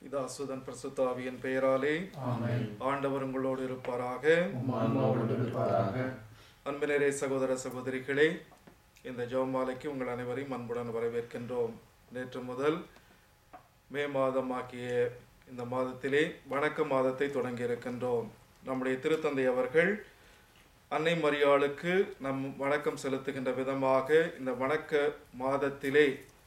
பிதாசுதன் பிரசுத்தாவியின் பெயராலே ஆமென். ஆண்டவர் உங்களோடு இருப்பாராக உம் ஆன்மாவோடு இருப்பாராக. அன்பினரே சகோதர சகோதரிகளே இந்த ஜெபமாலைக்கு உங்கள் அனைவரையும் அன்புடன் வரவேற்கின்றோம் நேற்று முதல் மே மாதமாக்கிய இந்த மாதத்திலே வணக்க மாதத்தை தொடங்கி இருக்கின்றோம் நம்முடைய திருத்தந்தை அவர்கள் அன்னை மரியாளுக்கு நம் வணக்கம் செலுத்துகின்ற விதமாக இந்த வணக்க மாதத்திலே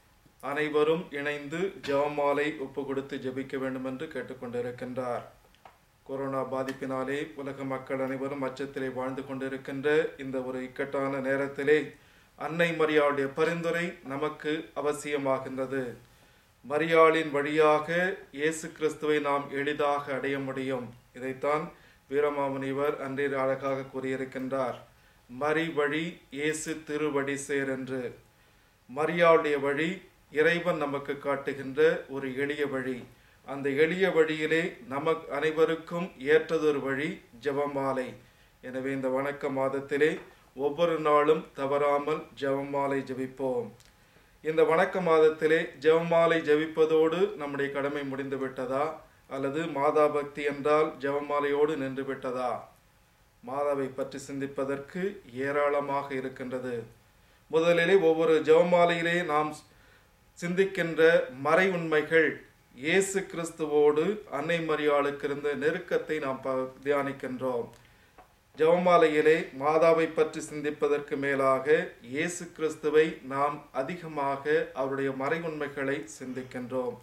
அனைவரும் இணைந்து ஜெபமாலை ஒப்பு கொடுத்து ஜெபிக்க வேண்டும் என்று கேட்டுக்கொண்டிருக்கின்றார் கொரோனா பாதிப்பினாலே உலக மக்கள் அனைவரும் அச்சத்திலே வாழ்ந்து கொண்டிருக்கின்ற இந்த ஒரு இக்கட்டான நேரத்திலே அன்னை மரியாளுடைய பரிந்துரை நமக்கு அவசியமாகின்றது மரியாளின் வழியாக இயேசு கிறிஸ்துவை நாம் எளிதாக அடைய முடியும் இதைத்தான் வீரமாமுனிவர் அன்றைய அழகாக கூறியிருக்கின்றார் மரி வழி இயேசு திருவடி சேர் என்று மரியாளுடைய வழி இறைவன் நமக்கு காட்டுகின்ற ஒரு எளிய வழி அந்த எளிய வழியிலே நமக்கு அனைவருக்கும் ஏற்றதொரு வழி ஜெபமாலை எனவே இந்த வணக்க மாதத்திலே ஒவ்வொரு நாளும் தவறாமல் ஜெபமாலை ஜெபிப்போம் இந்த வணக்க மாதத்திலே ஜெபமாலை ஜெபிப்பதோடு நம்முடைய கடமை முடிந்து விட்டதா அல்லது மாதா பக்தி என்றால் ஜெபமாலையோடு நின்று விட்டதா மாதாவை பற்றி சிந்திப்பதற்கு ஏராளமாக இருக்கின்றது முதலிலே ஒவ்வொரு ஜெபமாலையிலே நாம் சிந்திக்கின்ற மறை உண்மைகள் இயேசு கிறிஸ்துவோடு அன்னை மரியாளுக்கு இருந்த நெருக்கத்தை நாம் ப- தியானிக்கின்றோம் ஜெபமாலையிலே மாதாவை பற்றி சிந்திப்பதற்கு மேலாக இயேசு கிறிஸ்துவை நாம் அதிகமாக அவருடைய மறை உண்மைகளை சிந்திக்கின்றோம்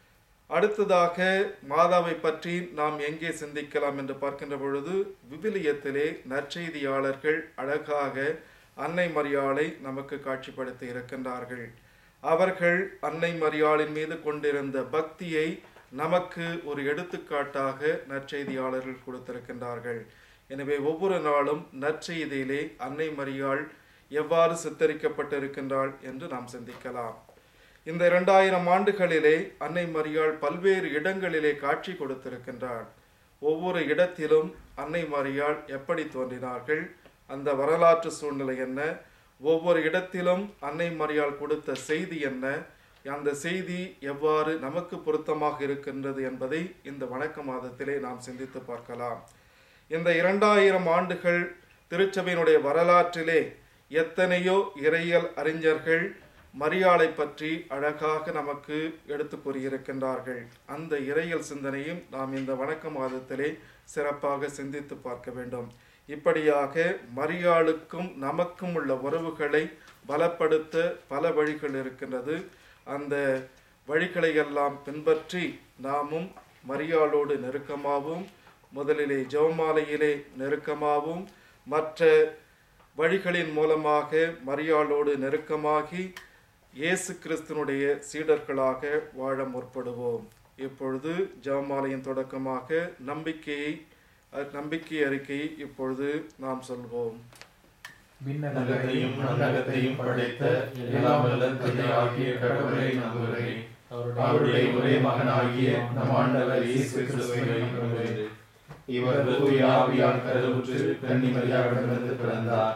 அடுத்ததாக மாதாவை பற்றி நாம் எங்கே சிந்திக்கலாம் என்று பார்க்கின்ற பொழுது விவிலியத்திலே நற்செய்தியாளர்கள் அழகாக அன்னை மரியாளை நமக்கு காட்சிப்படுத்தி இருக்கின்றார்கள் அவர்கள் அன்னை மரியாளின் மீது கொண்டிருந்த பக்தியை நமக்கு ஒரு எடுத்துக்காட்டாக நற்செய்தியாளர்கள் கொடுத்திருக்கின்றார்கள் எனவே ஒவ்வொரு நாளும் நற்செய்தியிலே அன்னை மரியாள் எவ்வாறு சித்தரிக்கப்பட்டிருக்கின்றாள் என்று நாம் சிந்திக்கலாம் இந்த இரண்டாயிரம் ஆண்டுகளிலே அன்னை மரியாள் பல்வேறு இடங்களிலே காட்சி கொடுத்திருக்கின்றாள் ஒவ்வொரு இடத்திலும் அன்னை மரியாள் எப்படி தோன்றினார்கள் அந்த வரலாற்று சூழ்நிலை என்ன ஒவ்வொரு இடத்திலும் அன்னை மரியாள் கொடுத்த செய்தி என்ன அந்த செய்தி எவ்வாறு நமக்கு பொருத்தமாக இருக்கின்றது என்பதை இந்த வணக்க மாதத்திலே நாம் சிந்தித்து பார்க்கலாம் இந்த இரண்டாயிரம் ஆண்டுகள் திருச்சபையினுடைய வரலாற்றிலே எத்தனையோ இறையியல் அறிஞர்கள் மரியாளை பற்றி அழகாக நமக்கு எடுத்து கூறியிருக்கின்றார்கள் அந்த இறையியல் சிந்தனையும் நாம் இந்த வணக்க மாதத்திலே சிறப்பாக சிந்தித்து பார்க்க வேண்டும் இப்படியாக மரியாளுக்கும் நமக்கும் உள்ள உறவுகளை பலப்படுத்த பல வழிகள் இருக்கின்றது அந்த வழிகளை எல்லாம் பின்பற்றி நாமும் மரியாளோடு நெருக்கமாகவும் முதலிலே ஜெபமாலையிலே நெருக்கமாகவும் மற்ற வழிகளின் மூலமாக மரியாளோடு நெருக்கமாகி இயேசு கிறிஸ்துனுடைய சீடர்களாக வாழ முற்படுவோம் இப்பொழுது ஜெபமாலையின் தொடக்கமாக நம்பிக்கையை அஹ், நம்பிக்கை அறிக்கையை இப்பொழுது நாம் சொல்வோம் விண்ணகத்தையும் மண்ணகத்தையும் படைத்த எல்லாம் வல்ல தந்தையாகிய கடவுளை நம்புகிறேன் அவருடைய ஒரே மகனாகிய நம் ஆண்டவர் இயேசு கிறிஸ்துவை நம்புகிறேன் இவர் தூய ஆவியால் கருவுற்று கன்னிமரியாவிடமிருந்து பிறந்தார்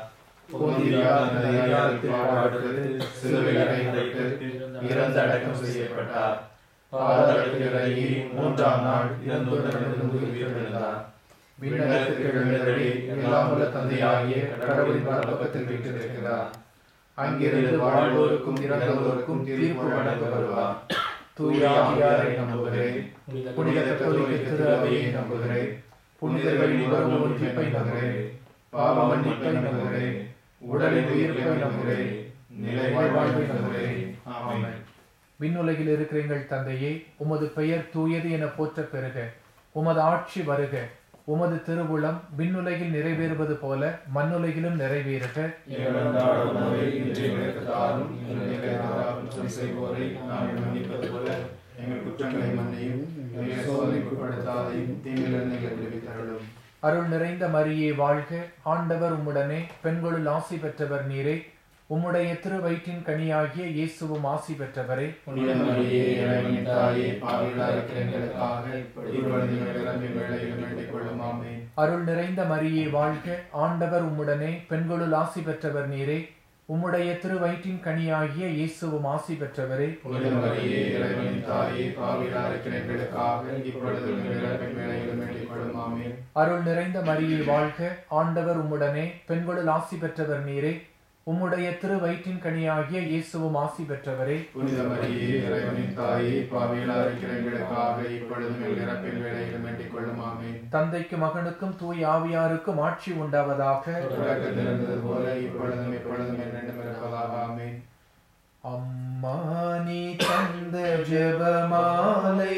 போதியாத்தில் பாடுபட்டு சிலுவையில் அறையப்பட்டு இறந்து அடக்கம் செய்யப்பட்டார் பாதாளத்தில் இறங்கி மூன்றாம் நாள் இறந்துள்ளவரிலிருந்து உயிர்த்தெழுந்தார் விண்ணகத்திற்கு எழுந்தபடி எல்லாம் வல்ல தந்தையாகிய கடவுளின் பரலோகத்தில் வீற்றிருக்கிறார் அங்கிருந்து வாழ்வோருக்கும் இறந்தோருக்கும் தீர்ப்பு வழங்க வருவார் தூய ஆவியாரை நம்புகிறேன் புனித கத்தோலிக்க திரு அவையை நம்புகிறேன் புனிதர்களின் உறவு ஒன்றிப்பை நம்புகிறேன் பாவ மன்னிப்பை நம்புகிறேன் உடலின் உயிர்ப்பை நம்புகிறேன் நிலை வாழ்வை நம்புகிறேன் ஆமென் விண்ணுலகில் இருக்கிற எங்கள் தந்தையே உமது பெயர் தூயது என போற்ற பெறுக உமது ஆட்சி வருக உமது திருவுளம் விண்ணுலகில் நிறைவேறுவது போல மண்ணுலகிலும் நிறைவேறுக எங்கள் அன்றாட உணவை இன்று எங்களுக்கு தாரும் எங்களுக்கு எதிராக குற்றம் செய்வோரை நாங்கள் மன்னிப்பது போல எங்கள் குற்றங்களை மன்னியும் எங்களை சோதனைக்கு உட்படுத்தாதையும் தீமையிலிருந்து எங்களை விடுவித்தருளும் அருள் நிறைந்த மரியே வாழ்க ஆண்டவர் உம்முடனே பெண்களுள் ஆசி பெற்றவர் நீரே உம்முடைய திரு வயிற்றின் கனியாகிய இயேசுவும் ஆசி பெற்றவரே புனித மரியே இறைவனின் தாயே பாவிகளாக இருக்கிற எங்களுக்காக இப்பொழுது எங்கள் இறந்த வேளையிலும் வேண்டிக் கொள்ளும் ஆமென் அருள் நிறைந்த மரியே வாழ்க ஆண்டவர் உம்முடனே பெண்களுள் ஆசி பெற்றவர் நீரே உம்முடைய திருவயிற்றின் கனியாகிய இயேசுவும் ஆசி பெற்றவரே புனித மரியே இறைவனின் தாயே பாவிகளா இருக்கிற எங்களுக்காக இப்பொழுது எங்கள் இறப்பின் வேளையிலும் வேண்டிக் கொள்ளும் ஆமென் அருள் நிறைந்த மரியே வாழ்க ஆண்டவர் உம்முடனே பெண்களுள் ஆசி பெற்றவர் நீரே உம்முடைய திருவயிற்றின் கனியாகிய இயேசுவும் ஆசி பெற்றவரே புனித மரியே இறைவனின் தாயே பாவிகளா இருக்கிற எங்களுக்காக இப்பொழுதும் எங்கள் இறப்பின் வேளையிலும் வேண்டிக் கொள்ளும் ஆமென் தந்தைக்கும் மகனுக்கும் தூய் ஆவியாருக்கும் ஆட்சி உண்டாவதாக தொடக்கத்தில் இருந்தது போல இப்பொழுதும் எப்பொழுதும் என்னென்னும் இருப்பதாக ஆமென் அம்மா நீ தந்த ஜெபமாலை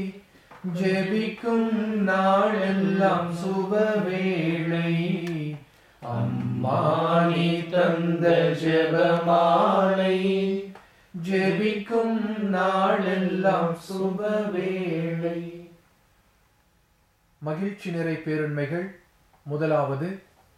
ஜெபிக்கும் நாளெல்லாம் சுபவேளை அம்மா நீ தந்த ஜெபமாலை ஜெபிக்கும் நாளெல்லாம் சுபவேளை மகிழ்ச்சி நிறை பேருண்மைகள் முதலாவது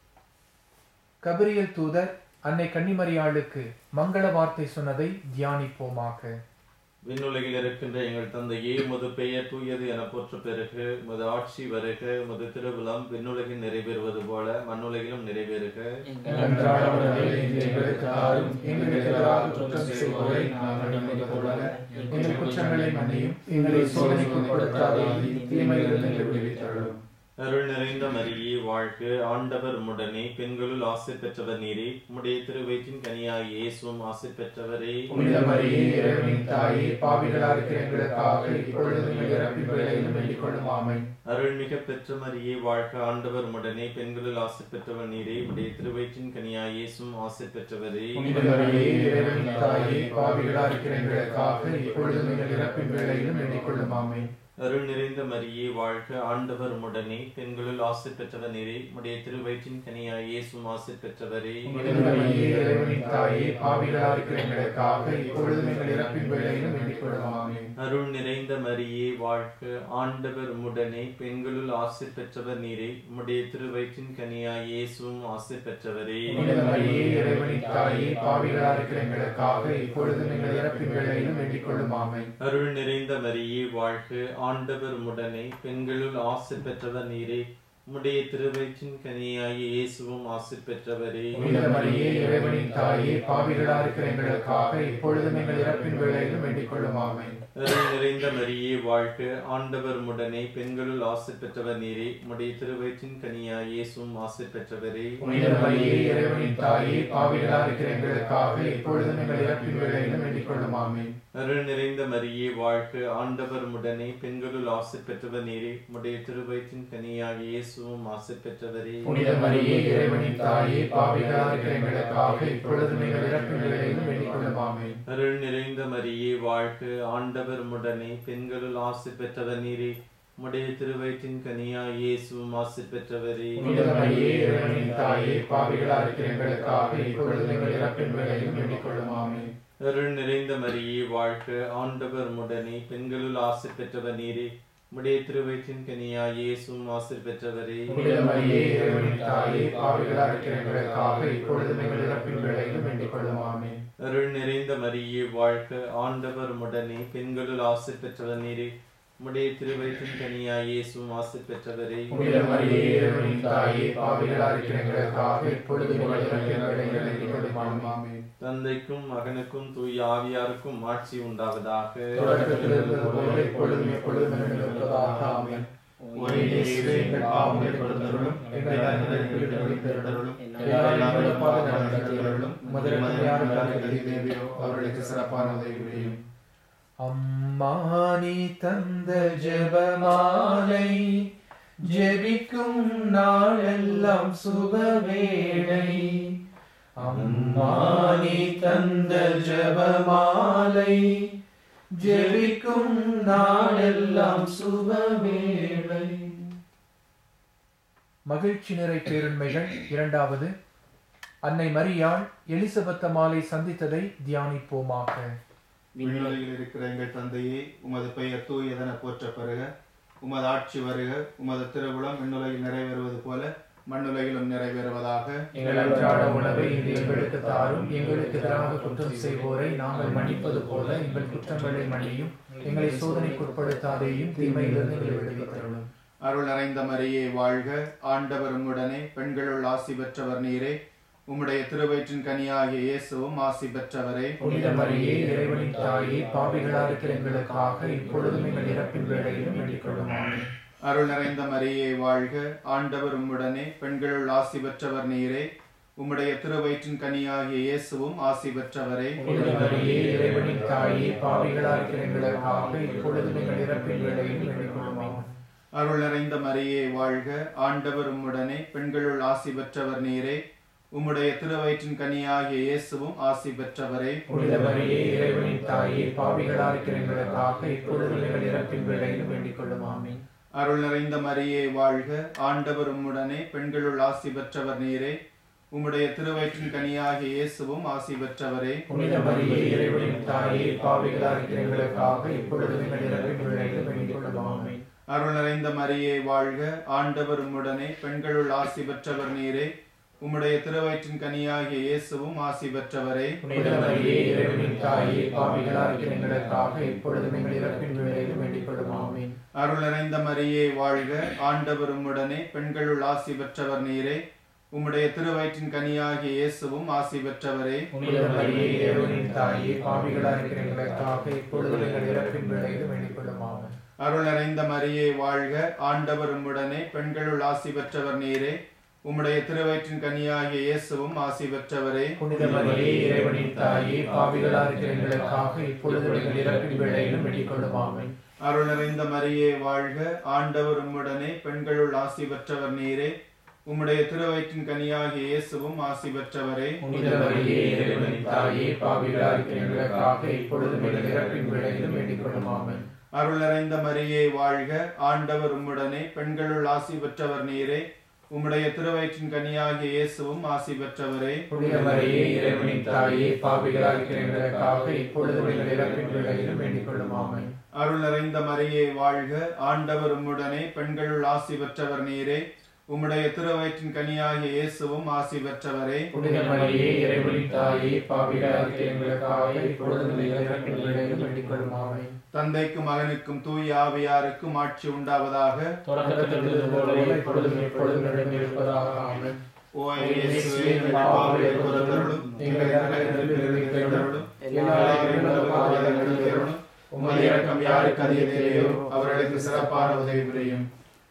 கபிரியல் தூதர் அன்னை கன்னிமரியாளுக்கு மங்கள வார்த்தை சொன்னதை தியானிப்போமாக விண்ணுலகில் இருக்கின்ற எங்கள் தந்தையே உமது பெயர் தூயது என போற்ற பெருக உமது ஆட்சி வருக உமது திருவிழம் விண்ணுலகில் நிறைவேறுவது போல மண்ணுலகிலும் நிறைவேறுக அன்றாட உணவை இன்று எங்களுக்கு தாரும். எங்களுக்கு எதிராக குற்றம் செய்வோரை நாங்கள் மன்னிப்பதுபோல எங்கள் குற்றங்களை மன்னியும் எங்களை சோதனைக்கு உட்படுத்தாதேயும் தீமையிலிருந்து எங்களை விடுவித்தருளும் அருள் நிறைந்த மரியே வாழ்க ஆண்டவர் உம்முடனே பெண்களுள் ஆசை பெற்றவர் நீரே உம்முடைய திருவயிற்றின் கனியாய் இயேசுவும் ஆசை பெற்றவரே புனித மரியே இறைவனின் தாயே பாவிகளா இருக்கிற எங்களுக்காக இப்பொழுதும் எங்கள் இறப்பின் வேளையிலும் வேண்டிக் கொள்ளும் ஆமென் அருள்மிக பெற்ற மரியே வாழ்க ஆண்டவர் உம்முடனே பெண்களுள் ஆசை பெற்றவர் நீரே உம்முடைய திருவயிற்றின் கனியாய் இயேசுவும் ஆசை பெற்றவரே புனித மரியே இறைவனின் தாயே பாவிகளா இருக்கிற எங்களுக்காக இப்பொழுதும் எங்கள் இறப்பின் வேளையிலும் வேண்டிக் கொள்ளும் ஆமென் அருள் நிறைந்த மரியே வாழ்க ஆண்டவர் உம்முடனே பெண்களுள் ஆசை பெற்றவர் நீரே உம்முடைய திருவயிற்றின் கனியாய் இயேசுவும் ஆசை பெற்றவரே புனித மரியே இறைவனின் தாயே பாவிகளா இருக்கிற எங்களுக்காக இப்பொழுதும் எங்கள் இறப்பின் வேளையிலும் வேண்டிக் கொள்ளும் ஆமென் அருள் நிறைந்த மரியே வாழ்க ஆண்டவர் உம்முடனே பெண்களுள் ஆசை பெற்றவர் நீரே உம்முடைய திருவயிற்றின் கனியாய் இயேசுவும் ஆசை பெற்றவரே புனித மரியே இறைவனின் தாயே பாவிகளா இருக்கிற எங்களுக்காக இப்பொழுதும் எங்கள் இறப்பின் வேளையிலும் வேண்டிக் கொள்ளும் ஆமென் அருள் நிறைந்த மரியே வாழ்க ஆண்டவர் உம்முடனே பெண்களுள் ஆசை பெற்றவர் நீரே உம்முடைய திருவயிற்றின் கனியாய் இயேசுவும் ஆசை பெற்றவரே புனித மரியே இறைவனின் தாயே பாவிகளா இருக்கிற எங்களுக்காக இப்பொழுதும் எங்கள் இறப்பின் வேளையிலும் வேண்டிக் கொள்ளும் ஆமென் அருள் நிறைந்த மரியே வாழ்க ஆண்டவர் உம்முடனே பெண்களுள் ஆசை பெற்றவர் நீரே உம்முடைய திருவயிற்றின் கனியாய் இயேசுவும் ஆசை பெற்றவரே புனித மரியே இறைவனின் தாயே பாவிகளா இருக்கிற எங்களுக்காக இப்பொழுதும் எங்கள் இறப்பின் வேளையிலும் வேண்டிக் கொள்ளும் ஆமென் அருள் நிறைந்த மரியே வாழ்க ஆண்டவர் உடனே பெண்களுள் ஆசை பெற்றவர் நீரே உம்முடைய திருவயிற்றின் கனியாகிய இயேசுவும் ஆசை பெற்றவரே புனித மரியே இறைவனின் தாயே பாவிகளா இருக்கிற எங்களுக்காக இப்பொழுதும் எங்கள் இறப்பின் வேளையிலும் வேண்டிக் கொள்ளும் ஆமென் அருள் நிறைந்த மரியே வாழ்க ஆண்டவர் உடனே பெண்களுள் ஆசை பெற்றவர் நீரே உம்முடைய திருவயிற்றின் கனியாய் இயேசுவும் ஆசை பெற்றவரே புனித மரியே இறைவனின் தாயே பாவிகளா இருக்கிற எங்களுக்காக இப்பொழுதும் எங்கள் இறப்பின் வேளையிலும் வேண்டிக் கொள்ளும் ஆமென் அருள் நிறைந்த மரியே வாழ்க ஆண்டவர் உடனே பெண்களுள் ஆசை பெற்றவர் நீரே உம்முடைய திருவயிற்றின் கனியாய் இயேசுவும் ஆசை பெற்றவரே புனித மரியே இறைவனின் தாயே பாவிகளா இருக்கிற எங்களுக்காக இப்பொழுதும் எங்கள் இறப்பின் வேளையிலும் வேண்டிக் கொள்ளும் ஆமென் அருள் நிறைந்த மரியே வாழ்க ஆண்டவர் உடனே பெண்களுள் ஆசை பெற்றவர் நீரே உம்முடைய திருவயிற்றின் கனியாய் இயேசுவும் ஆசை பெற்றவரே புனித மரியே இறைவனின் தாயே பாவிகளா இருக்கிற எங்களுக்காக இப்பொழுதும் எங்கள் இறப்பின் வேளையிலும் வேண்டிக் கொள்ளும் ஆமென் ஆமென் தந்தைக்கும் மகனுக்கும் தூய ஆவியாருக்கும் ஆட்சி உண்டாவதாக தொடக்கத்தில் இருந்தது போல இப்பொழுதும் எப்பொழுதும் என்றும் இருப்பதாக ஆமென் ஒரே இயேசுவே எங்கள் பாவங்களை பொறுத்தருளும் எங்கள் தண்டனைகளை விடுதலை பெறுதருளும் எல்லாரையும் பொறுப்பாக நடத்துதருளும் முதலில் யாருக்காக தேவியோ அவர்களுக்கு சிறப்பான உதவி புரியும் அம்மா நீ தந்த ஜெபமாலை ஜெபிக்கும் நாளெல்லாம் சுபவேளை அம்மா நீ தந்த ஜெபமாலை ஜெபிக்கும் நாளெல்லாம் சுபவேளை மகிழ்ச்சி நிறை பேருண்மைகள் இரண்டாவது அன்னை மரியாள் எலிசபெத் அம்மாளை சந்தித்ததை தியானிப்போமாக விண்ணுலகில் இருக்கிற எங்கள் தந்தையே உமது பெயர் தூயதென போற்ற பெறுக உமது ஆட்சி வருக உமது திருவுளம் விண்ணுலகில் நிறைவேறுவது போல மண்ணுலகிலும் நிறைவேறுவதாக எங்கள் அன்றாட உணவை இன்று எங்களுக்கு தாரும் எங்களுக்கு எதிராக குற்றம் செய்வோரை நாங்கள் மன்னிப்பது போல எங்கள் குற்றங்களை மன்னியும் எங்களை சோதனைக்கு உட்படுத்தாதேயும் தீமையிலிருந்து எங்களை விடுவித்தருளும் அருள் நிறைந்த மரியே வாழ்க ஆண்டவர் உம்முடனே பெண்களுள் ஆசி பெற்றவர் நீரே உம்முடைய திருவயிற்றின் கனியாகிய இயேசுவும் ஆசி பெற்றவரே புனித மரியே இறைவனின் தாயே பாவிகளா இருக்கிற எங்களுக்காக இப்பொழுதும் எங்கள் இறப்பின் வேளையிலும் வேண்டிக் கொள்ளும் ஆமென். அருள் நிறைந்த மரியே வாழ்க ஆண்டவர் உம்முடனே பெண்களுள் ஆசி பெற்றவர் நீரே உம்முடைய திருவயிற்றின் கனியாகிய இயேசுவும் ஆசி பெற்றவரே புனித மரியே இறைவனின் தாயே பாவிகளா இருக்கிற எங்களுக்காக இப்பொழுதும் எங்கள் இறப்பின் வேளையிலும் வேண்டிக் கொள்ளும் ஆமென். அருள் நிறைந்த மரியே வாழ்க ஆண்டவர் உம்முடனே பெண்களுள் ஆசி பெற்றவர் நீரே உம்முடைய திருவயிற்றின் கனியாகிய இயேசுவும் ஆசி பெற்றவரே புனித மரியே இறைவனின் தாயே பாவிகளா இருக்கிற எங்களுக்காக இப்பொழுதும் எங்கள் இறப்பின் வேளையிலும் வேண்டிக் கொள்ளும் ஆமென். அருள் நிறைந்த மரியே வாழ்க ஆண்டவர் உம்முடனே பெண்களுள் ஆசி பெற்றவர் நீரே உம்முடைய திருவயிற்றின் கனியாகிய இயேசுவும் ஆசி பெற்றவரே புனித மரியே இறைவனின் தாயே பாவிகளா இருக்கிற எங்களுக்காக இப்பொழுதும் எங்கள் இறப்பின் வேளையிலும் வேண்டிக் கொள்ளும் ஆமென். அருள் நிறைந்த மரியே வாழ்க ஆண்டவர் உம்முடனே பெண்களுள் ஆசி பெற்றவர் நீரே உம்முடைய திருவயிற்றின் கனியாகிய இயேசுவும் ஆசி பெற்றவரே புனித மரியே இறைவனின் தாயே பாவிகளா இருக்கிற எங்களுக்காக இப்பொழுதும் எங்கள் இறப்பின் வேளையிலும் வேண்டிக் கொள்ளும் ஆமென். அருள் நிறைந்த மரியே வாழ்க ஆண்டவர் உம்முடனே பெண்களுள் ஆசி பெற்றவர் நீரே உம்முடைய திருவயிற்றின் கனியாகிய இயேசுவும் ஆசி பெற்றவரே புனித மரியே இறைவனின் தாயே பாவிகளா இருக்கிற எங்களுக்காக இப்பொழுதும் எங்கள் இறப்பின் வேளையிலும் வேண்டிக் கொள்ளும் ஆமென். அருள் நிறைந்த மரியே வாழ்க ஆண்டவர் உம்முடனே பெண்களுள் ஆசி பெற்றவர் நீரே உம்முடைய திருவயிற்றின் கனியாகிய இயேசுவும் ஆசி பெற்றவரே புனித மரியே இறைவனின் தாயே பாவிகளா இருக்கிற எங்களுக்காக இப்பொழுதும் எங்கள் இறப்பின் வேளையிலும் வேண்டிக் கொள்ளும் ஆமென். அருள் நிறைந்த மரியே வாழ்க ஆண்டவர் உம்முடனே பெண்களுள் ஆசி பெற்றவர் நீரே உம்முடைய திருவயிற்றின் கனியாகிய இயேசுவும் ஆசி பெற்றவரே புனித மரியே இறைவனின் தாயே பாவிகளா இருக்கிற எங்களுக்காக இப்பொழுதும் எங்கள் இறப்பின் வேளையிலும் வேண்டிக் கொள்ளும் ஆமென். அருள் நிறைந்த மரியே வாழ்க ஆண்டவர் உம்முடனே பெண்களுள் ஆசி பெற்றவர் நீரே உம்முடைய திருவயிற்றின் கனியாகிய இயேசுவும் ஆசி பெற்றவரே புனித மரியே இறைவனின் தாயே பாவிகளா இருக்கிற எங்களுக்காக இப்பொழுதும் எங்கள் இறப்பின் வேளையிலும் வேண்டிக் கொள்ளும் ஆமென். அருள் நிறைந்த மரியே வாழ்க ஆண்டவர் உம்முடனே பெண்களுள் ஆசி பெற்றவர் நீரே உம்முடைய திருவயிற்றின் கனியாகிய இயேசுவும் ஆசி பெற்றவரே புனித மரியே இறைவனின் தாயே பாவிகளா இருக்கிற எங்களுக்காக இப்பொழுதும் எங்கள் இறப்பின் வேளையிலும் வேண்டிக் கொள்ளும் ஆமென். தந்தைக்கும் மகனுக்கும் தூய ஆவியாருக்கும் ஆட்சி உண்டாவதாக தொடக்கத்தில் இருந்தது போல இப்பொழுதும் எப்பொழுதும் நடந்திருப்பதாக ஆமென். ஓ இயேசுவே எங்கள் பாவங்களை பொறுத்தருளும் எங்கள் நரகத்தில் விடுவித்தருளும் எல்லா இடங்களும் எங்களுக்கு உமது இரக்கம் யாருக்கு அதிக தேவையோ அவர்களுக்கு சிறப்பான உதவி புரியும்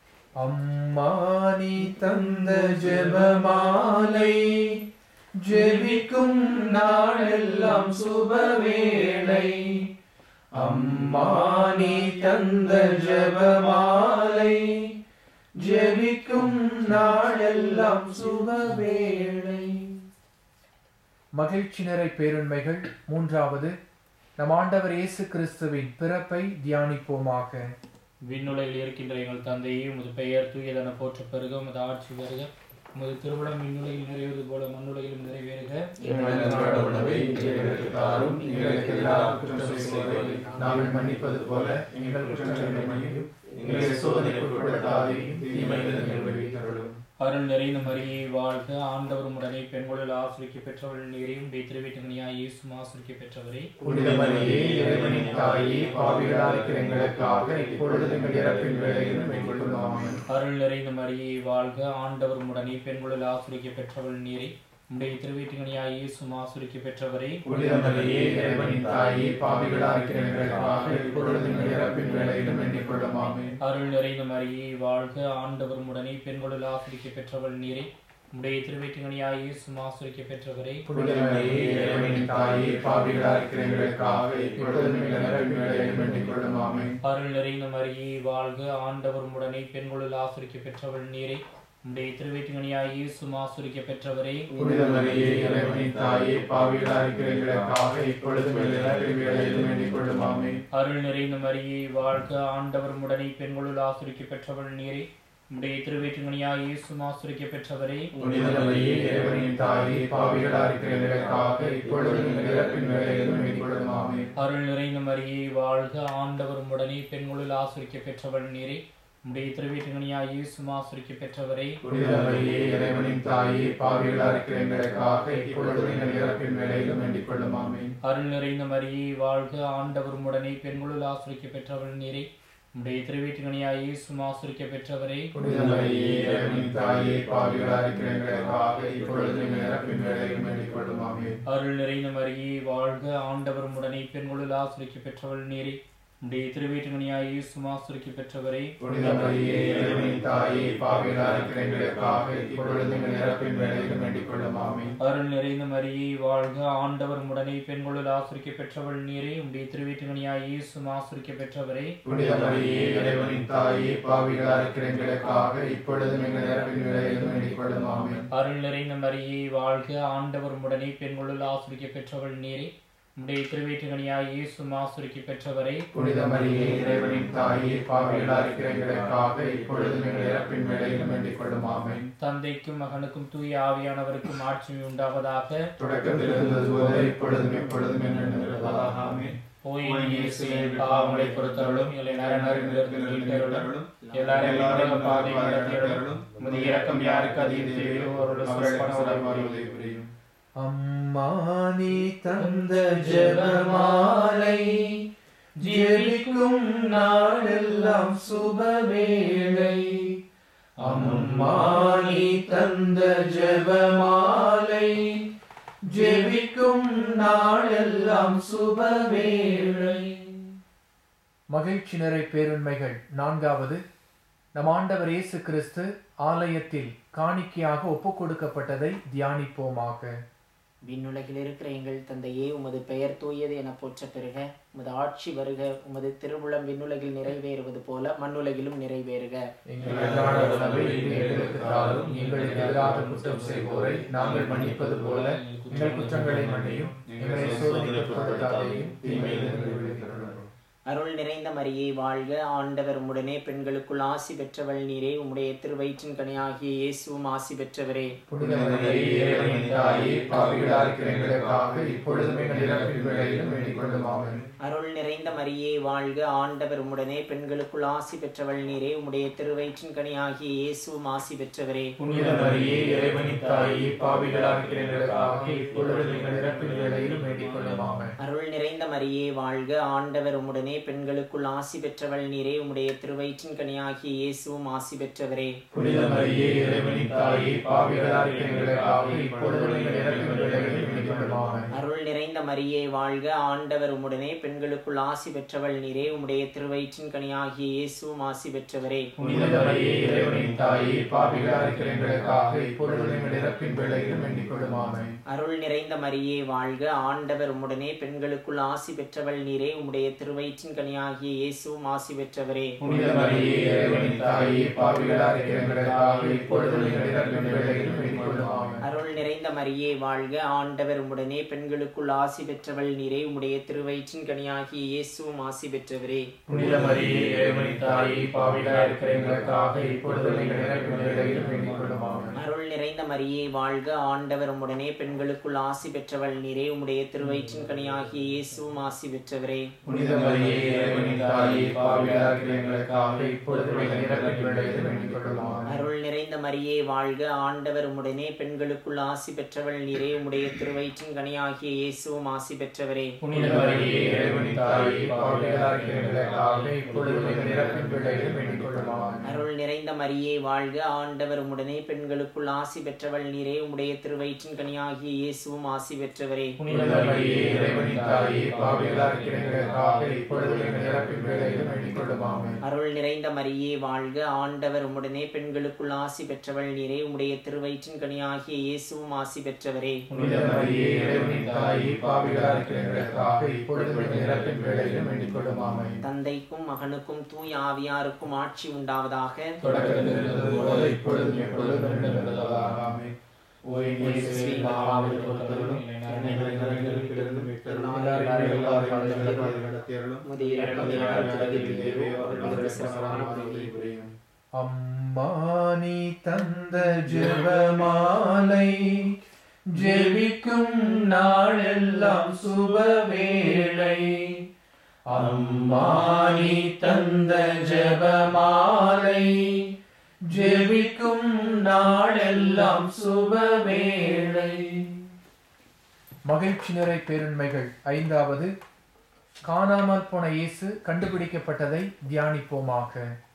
அம்மா நீ தந்த ஜெபமாலை ஜெபிக்கும் நாளெல்லாம் சுபவேளை அம்மா நீ தந்த ஜெபமாலை ஜெபிக்கும் நாளெல்லாம் சுபவேளை மகிழ்ச்சி நிறை பேருண்மைகள் மூன்றாவது நம் ஆண்டவர் இயேசு கிறிஸ்துவின் பிறப்பை தியானிப்போமாக விண்ணுலகில் இருக்கின்ற எங்கள் தந்தையே உமது பெயர் தூயதென போற்ற பெருக உமது ஆட்சி வருக உமது திருவிழம் விண்ணுலகில் நிறைவேறுவது போல மண்ணுலகிலும் நிறைவேறுக எங்கள் அன்றாட உணவை இன்று எங்களுக்கு தாரும் எங்களுக்கு எல்லா குற்றம் செய்வதை நாங்கள் மன்னிப்பது போல எங்கள் குற்றங்களை மன்னியும் எங்களை சோதனைக்கு உட்படுத்தாதையும் தீமையிலிருந்து எங்களை விடுவித்தருளும் அருள் நிறைந்த மரியை வாழ்க ஆண்டவர் உடனே பெண்களில் ஆசிரிக்க பெற்றவள் நீரையும் திருவிட்டங்கனியா இயேசும் ஆசிரிக்க பெற்றவரே புனித மரியே இறைவனின் தாயே பாவிகளாக இருக்கிற எங்களுக்காக இப்பொழுது எங்கள் இறப்பின் வேளையிலும் எங்களுக்கும் ஆமென். அருள் நிறைந்த மரியை வாழ்க ஆண்டவர் உடனே பெண்களில் ஆசிரிக்க பெற்றவள் நீரை உடைய திருவீட்டுகனியா இயேசும் ஆசிரிக்க பெற்றவரே புனித மரியே இறைவனின் தாயே பாவிகளாக இருக்கிற எங்களுக்காக இப்பொழுது எங்கள் இறப்பின் வேளையிலும் எண்ணிக் கொள்ளும் ஆமென். அருள் நிறைந்த மரியை வாழ்க ஆண்டவர் உடனே பெண்களில் ஆசிரிக்க பெற்றவள் நீரை உடைய திருவீட்டுகனியா இயேசும் ஆசிரிக்க பெற்றவரே புனித மரியே இறைவனின் தாயே பாவிகளாக இருக்கிற எங்களுக்காக இப்பொழுது எங்கள் இறப்பின் வேளையிலும் எண்ணிக் கொள்ளும் ஆமென். அருள் நிறைந்த மரியை வாழ்க ஆண்டவர் உடனே பெண்களுள் ஆசிரிக்க பெற்றவள் நீரை உடைய திருவேட்டுகனியா இயேசும் ஆசிரிக்க பெற்றவரே புனித மரியே இறைவனின் தாயே பாவிகளாக இருக்கிற எங்களுக்காக இப்பொழுது எங்கள் இறப்பின் வேளையிலும் எண்ணிக் கொள்ளும் ஆமென். அருள் நிறைந்த மரியை வாழ்க ஆண்டவர் உடனே பெண்களுள் ஆசிரிக்க பெற்றவள் நீரை உடைய திருவேட்டுகனியா இயேசும் ஆசிரிக்க பெற்றவரே புனித மரியே இறைவனின் தாயே பாவிகளாக இருக்கிற எங்களுக்காக இப்பொழுது எங்கள் இறப்பின் வேளையிலும் எண்ணிக் கொள்ளும் ஆமென். அருள் நிறைந்த மரியை வாழ்க ஆண்டவர் உடனே பெண்களுள் ஆசிரிக்க பெற்றவள் நீரை உடைய திருவேட்டுகனியா இயேசும் ஆசிரிக்க பெற்றவரே புனித மரியே இறைவனின் தாயே பாவிகளாக இருக்கிற எங்களுக்காக இப்பொழுது எங்கள் இறப்பின் வேளையிலும் எண்ணிக் கொள்ளும் ஆமென். அருள் நிறைந்த மரியை வாழ்க ஆண்டவர் உடனே பெண்களுள் ஆசிரிக்க பெற்றவள் நீரை உடைய திருவீட்டுக்கணியாய் இயேசு ஆசிரிக்க பெற்றவரே புனித மரியே இறைவனின் தாயே பாவிகளாக இருக்கிற எங்களுக்காக இப்பொழுது எங்கள் இறப்பின் வேலையில் வேண்டிக் கொள்ளும் ஆமென். அருள் நிறைந்த மரியே வாழ்க ஆண்டவர் உடனே பெண்களுள் ஆசிரிக்க பெற்றவள் நீரே உடைய திருவீட்டுக்கணியாய் இயேசு ஆசிரிக்க பெற்றவரே புனித மரியே இறைவனின் தாயே பாவிகளாக இருக்கிற எங்களுக்காக இப்பொழுது எங்கள் இறப்பின் வேலையில் வேண்டிக் கொள்ளும் ஆமென். அருள் நிறைந்த மரியே வாழ்க ஆண்டவர் உடனே பெண்களுள் ஆசிரிக்க பெற்றவள் நீரே உடைய திருவீட்டுக்கணியாய் இயேசு ஆசிரிக்க பெற்றவரே புனித மரியே இறைவனின் தாயே பாவிகளாக இருக்கிற எங்களுக்காக இப்பொழுது எங்கள் இறப்பின் வேலையில் வேண்டிக் கொள்ளும் ஆமென். அருள் நிறைந்த மரியே வாழ்க ஆண்டவர் உடனே பெண்களுள் ஆசிரிக்க பெற்றவள் நீரே உடைய திருவீட்டுக்கணியாய் இயேசு ஆசிரிக்க பெற்றவரே புனித மரியே இறைவனின் தாயே பாவிகளாக இருக்கிற எங்களுக்காக இப்பொழுது எங்கள் இறப்பின் வேலையில் வேண்டிக் கொள்ளும் ஆமென். தந்தைக்கும் மகனுக்கும் தூய ஆவியானவருக்கும் ஆட்சி உண்டாவதாக தொடக்கத்தில் இருந்தது போல இப்பொழுதும் எப்பொழுதும் என்றென்றும் இருப்பதாக ஆமென். ஓய் இயேசுவே பாவங்களை பொறுத்தருளும் இல்லை நரநரங்களுக்கு மீட்டருளும் எல்லாரும் எல்லாரும் பாதை நடத்தியருளும் உமது இரக்கம் யாருக்கு அதிகம் தேவையோ அவரோட சிறப்பான உதவி புரியும். அம்மா நீ தந்த ஜெபமாலை ஜெபிக்கும் நாளெல்லாம் சுபவேளை அம்மா நீ தந்த ஜெபமாலை ஜெபிக்கும் நாளெல்லாம் சுபவேளை மகிழ்ச்சி நிறை பேருண்மைகள் நான்காவது நம் ஆண்டவர் இயேசு கிறிஸ்து ஆலயத்தில் காணிக்கையாக ஒப்புக் கொடுக்கப்பட்டதை தியானிப்போமாக விண்ணுலகில் இருக்கிற எங்கள் தந்தையே உமது பெயர் தூயது என போற்ற பெறுக உமது ஆட்சி வருக உமது திருவுளம் விண்ணுலகில் நிறைவேறுவது போல மண்ணுலகிலும் நிறைவேறுக எங்கள் அன்றாட உணவை இன்று எங்களுக்கு தாரும் எங்களுக்கு எதிராக குற்றம் செய்வோரை நாங்கள் மன்னிப்பது போல எங்கள் குற்றங்களை மன்னியும் எங்களை சோதனைப்படுத்தாதையும் தீமையிலிருந்து விடுவித்தருளும் அருள் நிறைந்த மரியே வாழ்க ஆண்டவர் உடனே பெண்களுக்குள் ஆசி பெற்றவள் நீரே உம்முடைய திருவயிற்றின் கனியாகிய இயேசுவும் ஆசி பெற்றவரே புனித மரியே இறைவனின் தாயே பாவிகளாக இருக்கிற எங்களுக்காக இப்பொழுதும் எங்கள் இறப்பின் வேளையிலும் வேண்டிக் கொள்ளும் ஆமென். அருள் நிறைந்த மரியே வாழ்க ஆண்டவர் உடனே பெண்களுக்குள் ஆசி பெற்றவள் நீரே உம்முடைய திருவயிற்றின் கனியாகிய இயேசுவும் ஆசி பெற்றவரே புனித மரியே இறைவனின் தாயே பாவிகளாக இருக்கிற எங்களுக்காக இப்பொழுது எங்கள் இறப்பின் வேளையிலும் வேண்டிக் கொள்ளும் ஆமென். அருள் நிறைந்த மரியே வாழ்க ஆண்டவர் உம்முடனே பெண்களுக்குள் ஆசி பெற்றவள் நீரே உம்முடைய திருவயிற்றின் கனியாகிய இயேசுவும் ஆசி பெற்றவரே புனித மரியே இறைவனின் தாயே பாவிகளாக இருக்கிற எங்களுக்காக இப்பொழுதும் எங்கள் இறப்பின் வேளையிலும் வேண்டிக் கொள்ளும் ஆமென். அருள் நிறைந்த மரியே வாழ்க ஆண்டவர் உம்முடனே பெண்களுக்குள் ஆசி பெற்றவள் நீரே உம்முடைய திருவயிற்றின் கனியாகிய இயேசுவும் ஆசி பெற்றவரே புனித மரியே இறைவனின் தாயே பாவிகளாக இருக்கிற எங்களுக்காக இப்பொழுதும் எங்கள் இறப்பின் வேளையிலும் வேண்டிக் கொள்ளும் ஆமென். அருள் நிறைந்த மரியே வாழ்க ஆண்டவர் உம்முடனே பெண்களுக்குள் ஆசி பெற்றவள் நீரே உம்முடைய திருவயிற்றின் கனியாகிய இயேசுவும் ஆசி பெற்றவரே புனித மரியே இறைவனின் தாயே பாவிகளாக இருக்கிற எங்களுக்காக இப்பொழுதும் எங்கள் இறப்பின் வேளையிலும் வேண்டிக் கொள்ளும் ஆமென். அருள் நிறைந்த மரியே வாழ்க ஆண்டவர் உம்முடனே பெண்களுக்குள் ஆசி பெற்றவள் நீரே உம்முடைய திருவயிற்றின் கனியாகிய இயேசுவும் ஆசி பெற்றவரே புனித மரியே இறைவனின் தாயே பாவிகளாக இருக்கிற எங்களுக்காக இப்பொழுதும் எங்கள் இறப்பின் வேளையிலும் வேண்டிக் கொள்ளும் ஆமென். அருள் நிறைந்த மரியே வாழ்க ஆண்டவர் உம்முடனே பெண்களுக்குள் ஆசி பெற்றவள் நீரே உம்முடைய திருவயிற்றின் கனியாகிய இயேசுவும் ஆசி பெற்றவரே புனித மரியே இறைவனின் தாயே பாவிகளாக இருக்கிற எங்களுக்காக இப்பொழுதும் எங்கள் இறப்பின் வேளையிலும் வேண்டிக் கொள்ளும் ஆமென். அருள் நிறைந்த மரியே வாழ்க ஆண்டவர் உம்முடனே பெண்களுக்குள் ஆசி பெற்றவள் நீரே உம்முடைய திருவயிற்றின் கனியாகிய இயேசுவும் ஆசி பெற்றவரே புனித மரியே இறைவனின் தாயே பாவிகளாக இருக்கிற எங்களுக்காக இப்பொழுதும் எங்கள் இறப்பின் வேளையிலும் வேண்டிக் கொள்ளும் ஆமென். அருள் நிறைந்த மரியே வாழ்க ஆண்டவர் உம்முடனே பெண்களுக்குள் ஆசி பெற்றவள் நீரே உம்முடைய திருவயிற்றின் கனியாகிய இயேசுவும் ஆசி பெற்றவரே புனித மரியே இறைவனின் தாயே பாவிகளாக இருக்கிற எங்களுக்காக இப்பொழுதும் எங்கள் இறப்பின் வேளையிலும் வேண்டிக் கொள்ளும் ஆமென். அருள் நிறைந்த மரியே வாழ்க ஆண்டவர் உம்முடனே பெண்களுக்குள் ஆசி பெற்றவள் நீரே உம்முடைய திருவயிற்றின் கனியாகிய இயேசுவும் ஆசி பெற்றவரே புனித மரியே இறைவனின் தாயே பாவிகளாக இருக்கிற எங்களுக்காக இப்பொழுதும் எங்கள் இறப்பின் வேளையிலும் வேண்டிக் கொள்ளும் ஆமென். தந்தைக்கும் மகனுக்கும் தூய ஆவியாருக்கும் ஆட்சி உண்டாவதாக தொடக்கத்தில் இருந்தது போல இப்பொழுதும் எப்பொழுதும் என்றும் இருப்பதாக ஆமென். ஓ என் இயேசுவே, பாவங்களை பொறுத்தருளும், என்னை நரகத்திலிருந்து மீட்டருளும், எல்லாரையும் எல்லாரையும் வழிநடத்தி நடத்தியருளும். உமது இரக்கம் யார் யாருக்கு யாருக்கு தேவையோ தேவையோ அவர்களுக்கு அவர்களுக்கு சிறப்பான சிறப்பான உதவி உதவி புரியும். அம்மா நீ தந்த ஜெபமாலை ஜெபிக்கும் நாளெல்லாம் சுபவேளை அம்மா நீ தந்த ஜெபமாலை ஜெபிக்கும் நாளெல்லாம் சுபவேளை மகிழ்ச்சி நிறை பேருண்மைகள் ஐந்தாவது காணாமல் போன இயேசு கண்டுபிடிக்கப்பட்டதை தியானிப்போமாக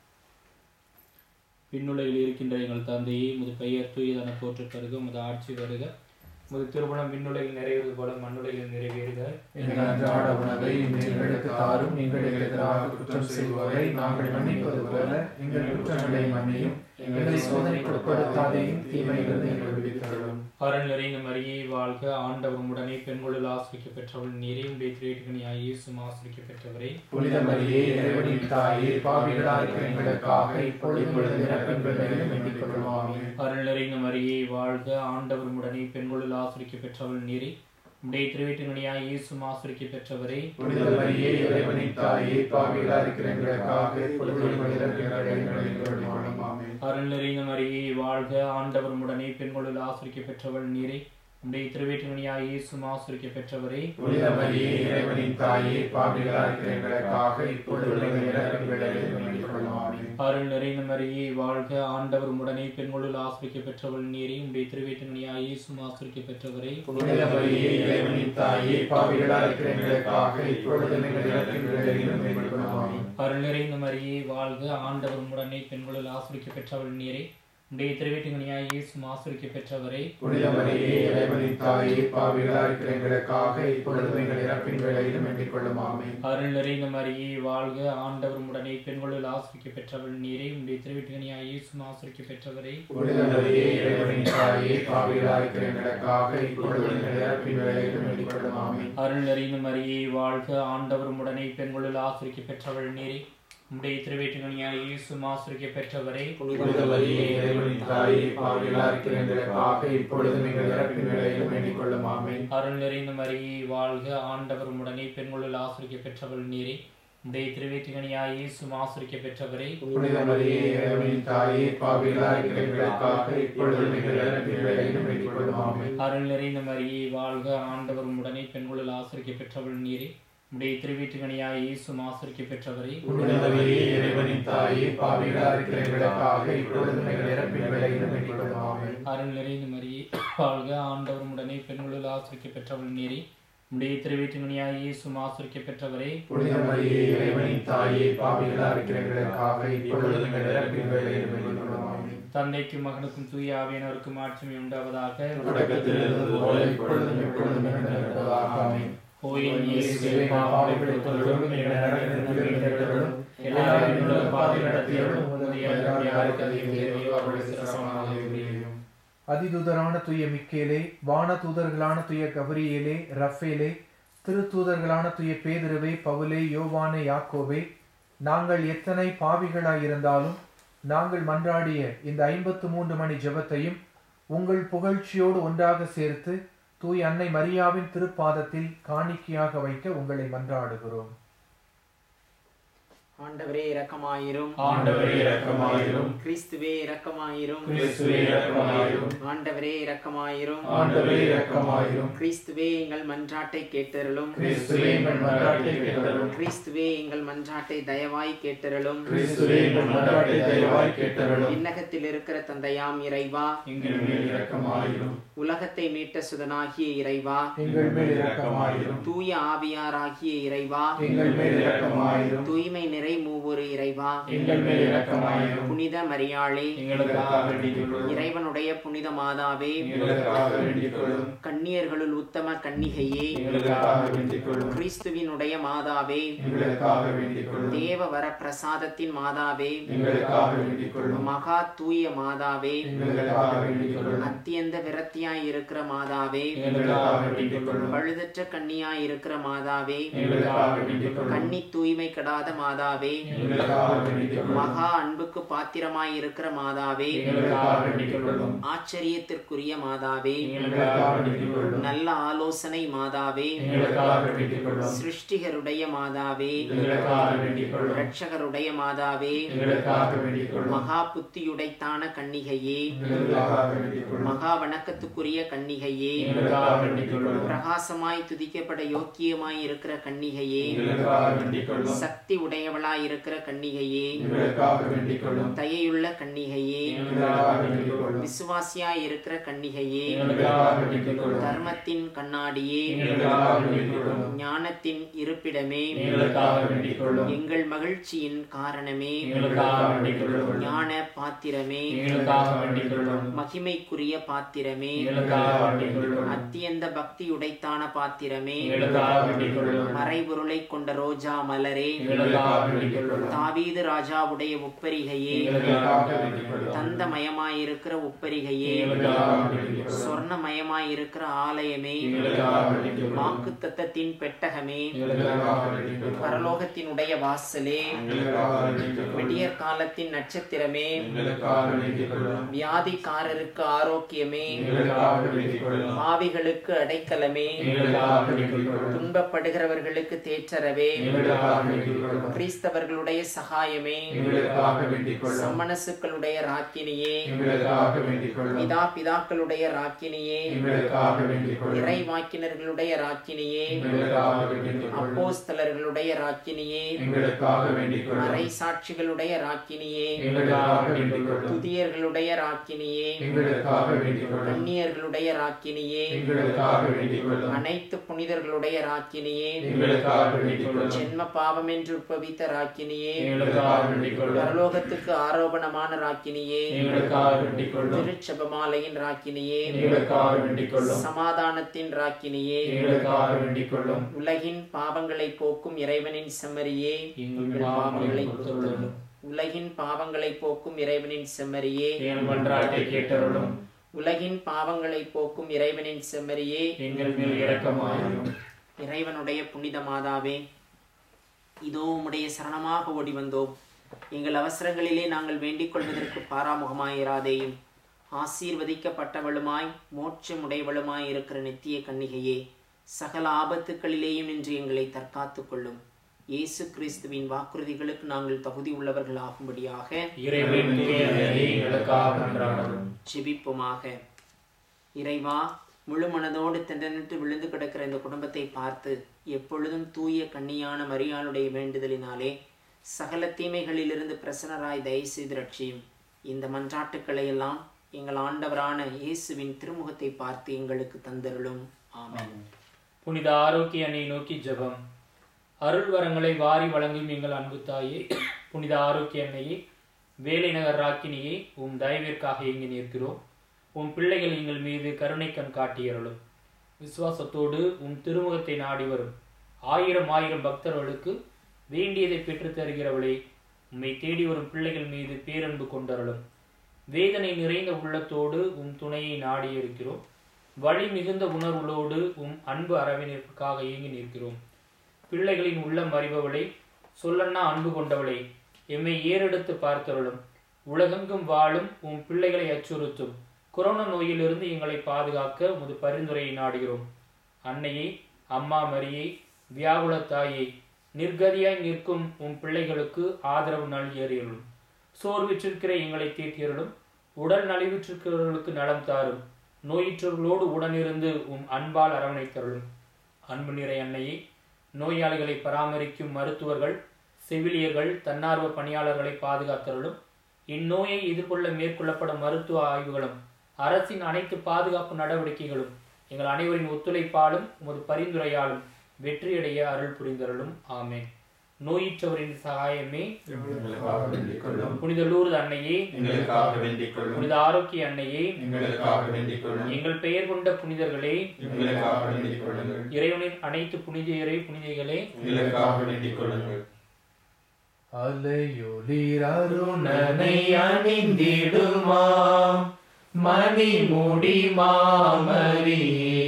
விண்ணுலகில் இருக்கின்ற எங்கள் தந்தையே முது பெயர் தூயதன போற்று பெருக முது ஆட்சி வருக முது திருமணம் விண்ணுலகில் நிறைவேறுவது போல மண்ணுலகில் நிறைவேறுக எங்கள் அன்றாட உணவை இன்று எங்களுக்கு தாரும் எங்களுக்கு எதிராக குற்றம் செய்வோரை நாங்கள் மன்னிப்பது போல எங்கள் குற்றங்களை மன்னியும் எங்களை சோதனைக்கு உட்படுத்தாதையும் தீமையிலிருந்து எங்களை விடுவித்தருளும் அருள் நிறைந்த மரியை வாழ்க ஆண்டவர் உடனே பெண்களுள் ஆசிரிக்க பெற்றவள் நீரே உடைய திரேட்டுகனியாய் இயேசும் ஆசிரிக்க பெற்றவரே புனித மரியே இறைவனின் தாயே பாவிகளாக எங்களுக்காக இப்பொழுது இப்பொழுது இறப்பின் வேளையிலும் வேண்டிக் கொள்ளுவாமே அருள் நிறைந்த மரியை வாழ்க ஆண்டவர் உடனே பெண்களுள் ஆசிரிக்க பெற்றவள் நீரே உடைய திரேட்டுகனியாய் இயேசும் ஆசிரிக்க பெற்றவரே புனித மரியே இறைவனின் தாயே பாவிகளாக இருக்கிற எங்களுக்காக இப்பொழுது இப்பொழுது இறப்பின் வேளையிலும் வேண்டிக் கொள்ளுவாமே அருள் நிறைந்த மரியை வாழ்க ஆண்டவர் உடனே பெண்களுள் ஆசிரிக்க பெற்றவள் நீரே உடைய திருவேற்றுமணியாய் இயேசும் ஆசிரிக்க பெற்றவரே புனித மரியே இறைவனின் தாயே பாவிகளாக இருக்கிற எங்களுக்காக இப்பொழுது எங்கள் இறப்பின் வேளையிலும் வேண்டிக் கொள்ளுவாமே அருள் நிறைந்த மரியை வாழ்க ஆண்டவர் உடனே பெண்களுள் ஆசிரிக்க பெற்றவள் நீரே உடைய திருவேற்றுமணியாய் இயேசும் ஆசிரிக்க பெற்றவரே புனித மரியே இறைவனின் தாயே பாவிகளாக இருக்கிற எங்களுக்காக இப்பொழுது எங்கள் இறப்பின் வேளையிலும் வேண்டிக் கொள்ளுவாமே அருள் நிறைந்த மரியை வாழ்க ஆண்டவர் உடனே பெண்களுள் ஆசிரிக்க பெற்றவள் நீரே உடைய திருவேற்றுமணியாய் இயேசும் ஆசிரிக்க பெற்றவரே புனித மரியே இறைவனின் தாயே பாவிகளாக இருக்கிற எங்களுக்காக இப்பொழுது எங்கள் இறப்பின் வேளையிலும் வேண்டிக் கொள்ளுமாமே அருள் நிறைந்த மரியை வாழ்க ஆண்டவர் உடனே பெண்களுள் ஆசிரிக்க பெற்றவள் நீரே உடைய திருவேற்றுமணியாய் இயேசும் ஆசிரிக்க பெற்றவரே புனித மரியே இறைவனின் தாயே பாவிகளாக இருக்கிற எங்களுக்காக இப்பொழுது எங்கள் இறப்பின் வேளையிலும் வேண்டிக் கொள்ளுமாமே அருள் நிறைந்த மரியை வாழ்க ஆண்டவர் உடனே பெண்களுள் ஆசிரிக்க பெற்றவள் நீரே உடைய திருவேற்றுமணியாய் இயேசும் ஆசிரிக்க பெற்றவரே புனித மரியே இறைவனின் தாயே பாவிகளாக இருக்கிற எங்களுக்காக இப்பொழுது எங்கள் இறப்பின் வேளையிலும் வேண்டிக் கொள்ளுமாமே அருள் நிறைந்த மரியை வாழ்க ஆண்டவர் உடனே பெண்களுள் ஆசிரிக்க பெற்றவள் நீரே உடைய திருவேற்றுமணியாய் இயேசும் ஆசிரிக்க பெற்றவரே புனித மரியே இறைவனின் தாயே பாவிகளாக இருக்கிற எங்களுக்காக இப்பொழுது எங்கள் இறப்பின் வேளையிலும் வேண்டிக் கொள்ளுமாமே அருள் நிறைந்த மரியை வாழ்க ஆண்டவர் உடனே பெண்களுள் ஆசிரிக்க பெற்றவள் நீரே உடைய திருவீட்டுகனியாய் இயேசும் ஆசிரிக்க பெற்றவரே புனித மரியே இறைவனின் தாயே பாவிகளாக இருக்கிற எங்களுக்காக இப்பொழுது எங்கள் இறப்பின் வேளையிலும் வேண்டிக் கொள்ளுமாமே அருள் நிறைந்த மரியை வாழ்க ஆண்டவர் உடனே பெண்களுள் ஆசிரிக்க பெற்றவள் நீரே உடைய திருவீட்டுகனியாய் இயேசும் ஆசிரிக்க பெற்றவரே புனித மரியே இறைவனின் தாயே பாவிகளாக இருக்கிற எங்களுக்காக இப்பொழுது எங்கள் இறப்பின் வேளையிலும் வேண்டிக் கொள்ளுமாமே தந்தைக்கும் மகனுக்கும் தூய ஆவியனருக்கும் ஆட்சிமை உண்டாவதாக தொடக்கத்தில் இருந்தது போல இப்பொழுதும் எப்பொழுதும் இருந்ததாக ஆமென். கோயில் இயேசுவே இயேசுவே பாவங்களை பாவங்களை எங்கள் நரகத்திலிருந்து மீட்டெடுத்தருளும். எல்லா இன்னுள்ள பாதை நடத்தியருளும் உமது இறக்கம் யாருக்கு அதிகம் தேவையோ அவருடைய சிரசமாக உரியவும். அதிதூதரான துய மிக்கேலே வான தூதர்களான துய கபரியேலே ரஃபேலே திருத்தூதர்களான துய பேதுருவே பவுலே யோவானே யாக்கோவே நாங்கள் எத்தனை பாவிகளாயிருந்தாலும் நாங்கள் மன்றாடிய இந்த ஐம்பத்து மூன்று மணி ஜெபத்தையும் உங்கள் புகழ்ச்சியோடு ஒன்றாக சேர்த்து தூய் அன்னை மரியாவின் திருப்பாதத்தில் காணிக்கையாக வைக்க உங்களை மன்றாடுகிறோம் ஆண்டவரே இரக்கமாயிரும் ஆண்டவரே இரக்கமாயிரும். கிறிஸ்துவே இரக்கமாயிரும் கிறிஸ்துவே இரக்கமாயிரும். ஆண்டவரே இரக்கமாயிரும் ஆண்டவரே இரக்கமாயிரும். கிறிஸ்துவே எங்கள் மன்றாட்டை கேட்டருளும் கிறிஸ்துவே எங்கள் மன்றாட்டை கேட்டருளும். கிறிஸ்துவே எங்கள் மன்றாட்டை தயவாய் கேட்டருளும் கிறிஸ்துவே எங்கள் மன்றாட்டை தயவாய் கேட்டருளும். விண்ணகத்தில் இருக்கிற தந்தையாம் இறைவா எங்கள் மேல் இரக்கமாயிரும். உலகத்தை மீட்ட சுதனாகிய இறைவா எங்கள் மேல் இரக்கமாயிரும். தூய ஆவியாராகிய இறைவா எங்கள் மேல் இரக்கமாயிரும். தூய்மை நிறை மூவொரு இறைவா எங்கள் மேல் இரக்கமாயிரும். புனித மரியாளே எங்களுக்காக வேண்டிக் கொள்ளும் இறைவனுடைய புனித மாதாவே எங்களுக்காக வேண்டிக் கொள்ளும். கன்னியர்களுள் உத்தம கன்னிகையே எங்களுக்காக வேண்டிக் கொள்ளும். கிறிஸ்துவினுடைய மாதாவே எங்களுக்காக வேண்டிக் கொள்ளும். தேவ வர பிரசாதத்தின் மாதாவே எங்களுக்காக வேண்டிக் கொள்ளும். மகா தூய மாதாவே எங்களுக்காக வேண்டிக் கொள்ளும். அத்தியந்த விரத்தியாய் இருக்கிற மாதாவே எங்களுக்காக வேண்டிக் கொள்ளும். பழுதற்ற கன்னியாய் இருக்கிற மாதாவே எங்களுக்காக வேண்டிக் கொள்ளும். கன்னி தூய்மை கெடாத மாதாவே எங்களுக்காக வேண்டிக் கொள்ளும். மகா அன்புக்கு பாத்திரமாய் இருக்கிற மாதாவே எங்களுக்காக வேண்டிக் கொள்ளும். ஆச்சரியத்திற்குரிய மாதாவே எங்களுக்காக வேண்டிக் கொள்ளும். நல்ல ஆலோசனை மாதாவே எங்களுக்காக வேண்டிக் கொள்ளும். சிருஷ்டிகருடைய மாதாவே எங்களுக்காக வேண்டிக் கொள்ளும். இரட்சகருடைய மாதாவே எங்களுக்காக வேண்டிக் கொள்ளும். மகா புத்தியுடைத்தான கன்னிகையே எங்களுக்காக வேண்டிக் கொள்ளும். மகா வணக்கத்துக்குரிய வணக்கத்துக்குரிய கன்னிகையே எங்களுக்காக வேண்டிக் கொள்ளும் பிரகாசமாய் துதிக்கப்பட யோக்கியமாய் இருக்கிற கன்னிகையே எங்களுக்காக வேண்டிக் கொள்ளும் சக்தி உடையவளாய் இருக்கிற கன்னிகையே எங்களுக்காக வேண்டிக் கொள்ளும் தயையுள்ள கன்னிகையே எங்களுக்காக வேண்டிக் கொள்ளும் விசுவாசியாய் இருக்கிற கன்னிகையே எங்களுக்காக வேண்டிக் கொள்ளும் தர்மத்தின் கண்ணாடியே எங்களுக்காக வேண்டிக் கொள்ளும் ஞானத்தின் இருப்பிடமே எங்களுக்காக வேண்டிக் கொள்ளும் எங்கள் மகிழ்ச்சியின் காரணமே எங்களுக்காக வேண்டிக் கொள்ளும் ஞான பாத்திரமே எங்களுக்காக வேண்டிக் கொள்ளும் மகிமைக்குரிய பாத்திரமே எங்களுக்காக வேண்டிக் கொள்ளும் அத்தியந்த பக்தி உடைத்தான பாத்திரமே எங்களுக்காக வேண்டிக் கொள்ளும் மறைபொருளை கொண்ட ரோஜா மலரே எங்களுக்காக வேண்டிக் கொள்ளும் தாவீது ராஜாவுடைய உப்பரிகையே எங்களுக்காக வேண்டிக் கொள்ளும் தந்தமயமாயிருக்கிற உப்பரிகையே எங்களுக்காக வேண்டிக் கொள்ளும் சொர்ணமயமாயிருக்கிற ஆலயமே எங்களுக்காக வேண்டிக் கொள்ளும் வாக்கு தத்தத்தின் பெட்டகமே எங்களுக்காக வேண்டிக் கொள்ளும் பரலோகத்தினுடைய வாசலே எங்களுக்காக வேண்டிக் கொள்ளும் விடியற் காலத்தின் நட்சத்திரமே எங்களுக்காக வேண்டிக் கொள்ளும் வியாதிக்காரருக்கு ஆரோக்கியமே எங்களுக்காக வேண்டிக் கொள்ளும் பாவிகளுக்கு அடைக்கலமே எங்களுக்காக வேண்டிக் கொள்ளும் துன்பப்படுகிறவர்களுக்கு தேற்றரவே எங்களுக்காக வேண்டிக் கொள்ளும் கிறிஸ்தவர்களுடைய சகாயமே எங்களுக்காக வேண்டிக் கொள்ளும் சம்மனசுக்களுடைய ராக்கினியே எங்களுக்காக வேண்டிக் கொள்ளும் பிதா பிதாக்களுடைய ராக்கினியே எங்களுக்காக வேண்டிக் கொள்ளும் இறைவாக்கினர்களுடைய ராக்கினியே எங்களுக்காக வேண்டிக் கொள்ளும் அப்போஸ்தலர்களுடைய ராக்கினியே எங்களுக்காக வேண்டிக் கொள்ளும் மறை சாட்சிகளுடைய ராக்கினியே எங்களுக்காக வேண்டிக் கொள்ளும் துதியர்களுடைய ராக்கினியே எங்களுக்காக வேண்டிக் கொள்ளும் கண்ணியர்களுடைய ராக்கினியே எங்களுக்காக வேண்டிக் கொள்ளும் அனைத்து புனிதர்களுடைய ராக்கினியே எங்களுக்காக வேண்டிக் கொள்ளும் ஜென்ம பாவம் என்று உற்பவித்த ராக்கினியே எங்களுக்காக வேண்டிக் கொள்ளும் பரலோகத்துக்கு ஆரோபணமான ராக்கினியே எங்களுக்காக வேண்டிக் கொள்ளும் திருச்சபமாலையின் ராக்கினியே எங்களுக்காக வேண்டிக் கொள்ளும் சமாதானத்தின் ராக்கினியே எங்களுக்காக வேண்டிக் கொள்ளும் உலகின் பாவங்களை போக்கும் இறைவனின் செம்மறியே எங்கள் பாவங்களை பொறுத்தருளும் உலகின் பாவங்களை போக்கும் இறைவனின் செம்மறியே எங்கள் மன்றாட்டை கேட்டருளும் உலகின் பாவங்களை போக்கும் இறைவனின் செம்மறியே எங்கள் மேல் இரக்கமாயிரும் இறைவனுடைய புனித மாதாவே இதோ உம்முடைய சரணமாக ஓடி வந்தோம் எங்கள் அவசரங்களிலே நாங்கள் வேண்டிக் கொள்வதற்கு பாராமுகமாயிராதேயும் ஆசீர்வதிக்கப்பட்டவளுமாய் மோட்சமுடையவளுமாய் இருக்கிற நித்திய கன்னிகையே சகல ஆபத்துக்களிலேயும் நின்று எங்களை தற்காத்துக் கொள்ளும் இயேசு கிறிஸ்துவின் வாக்குறுதிகளுக்கு நாங்கள் தகுதி உள்ளவர்கள் ஆகும்படியாக இறைவனின் தூயதையை எங்களுக்காக மன்றாடவும் ஜெபிப்போமாக இறைவா முழு மனதோடு திண்டனிட்டு விழுந்து கிடக்கிற இந்த குடும்பத்தை பார்த்து எப்பொழுதும் தூய கன்னியான மரியாளுடைய வேண்டுதலினாலே சகல தீமைகளிலிருந்து பிரசன்னராய் தயவு செய்து ரட்சியும் இந்த மன்றாட்டுக்களை எல்லாம் எங்கள் ஆண்டவரான இயேசுவின் திருமுகத்தை பார்த்து எங்களுக்கு தந்தருளும் ஆமென் புனித ஆரோக்கிய அன்னை நோக்கி ஜெபம் அருள் வரங்களை வாரி வழங்கும் எங்கள் அன்பு தாயே புனித ஆரோக்கிய அன்னையே வேலை நகர் ராக்கினியே உம் தயவிற்காக இங்கு நிற்கிறோம் உம் பிள்ளைகள் எங்கள் மீது கருணை கண் காட்டியருளும் விசுவாசத்தோடு உம் திருமுகத்தை நாடி வரும் ஆயிரம் ஆயிரம் பக்தர்களுக்கு வேண்டியதை பெற்றுத் தருகிறவளே உம்மை தேடி வரும் பிள்ளைகள் மீது பேரன்பு கொண்டருளும் வேதனை நிறைந்த உள்ளத்தோடு உம் துணையை நாடி இருக்கிறோம் வழி மிகுந்த உணர்வுகளோடு உம் அன்பு அரவணைப்புக்காக இயங்கி நிற்கிறோம் பிள்ளைகளின் உள்ளம் அறிபவளை சொல்லன்னா அன்பு கொண்டவளை எம்மை ஏறெடுத்து பார்த்தருளும் உலகெங்கும் வாழும் உம் பிள்ளைகளை அச்சுறுத்தும் கொரோனா நோயிலிருந்து எங்களை பாதுகாக்க உமது பரிந்துரையை நாடுகிறோம் அன்னையை அம்மா மரியை வியாகுல தாயை நிர்கதியாய் நிற்கும் உம் பிள்ளைகளுக்கு ஆதரவு நல்கியறியலும் சோர்விற்றிருக்கிற எங்களை தீர்த்தியருளும் உடல் நலிவுற்றிருக்கிறவர்களுக்கு நலம் தாரும் நோயிற்றவர்களோடு உடனிருந்து உம் அன்பால் அரவணைத்தருளும் அன்பு நிறை அன்னையை நோயாளிகளை பராமரிக்கும் மருத்துவர்கள் செவிலியர்கள் தன்னார்வ பணியாளர்களை பாதுகாத்தருளும் இந்நோயை எதிர்கொள்ள மேற்கொள்ளப்படும் மருத்துவ ஆய்வுகளும் அரசின் அனைத்து பாதுகாப்பு நடவடிக்கைகளும் எங்கள் அனைவரின் ஒத்துழைப்பாலும் உமது பரிந்துரையாலும் வெற்றியடைய அருள் புரிந்தருளும் ஆமென் நோயிற்றவரின் சகாயமே எங்களுக்காக வேண்டிக் கொள்ளும் புனித லூர்து அன்னையே எங்களுக்காக வேண்டிக் கொள்ளும் புனித ஆரோக்கிய அன்னையே எங்களுக்காக வேண்டிக் கொள்ளும் எங்கள் பெயர் கொண்ட புனிதர்களே எங்களுக்காக வேண்டிக் கொள்ளுங்கள் இறைவனின் அனைத்து புனிதரை புனிதைகளே எங்களுக்காக வேண்டிக் கொள்ளுங்கள் அலையொளிரருணனை அணிந்திடுமா மணி முடி மாமரியே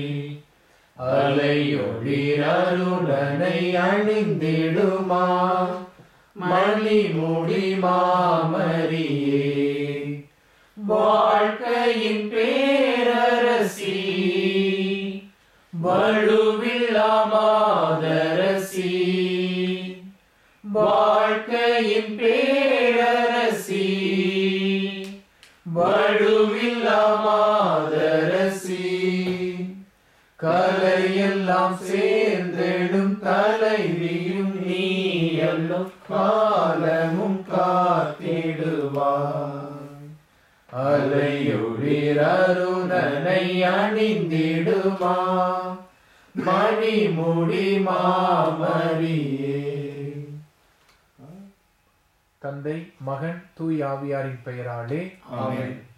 அலையொளிரருணனை அணிந்திடுமா மணி முடி மாமரியே வாழ்க்கையின் பேரரசி வலுவில்லா மாதரசி வாழ்க்கையின் பேரரசி வலுவில்லா மாதரசி கலையெல்லாம் சேர்ந்தெடும் தலைவியும் நீ எல்லும் காலமும் காத்திடுவாய் அலையொளிர் அருணனை அணிந்திடுமா மணிமுடி மாமரியே தந்தை மகன் தூய் ஆவியாரின் பெயராலே ஆமென்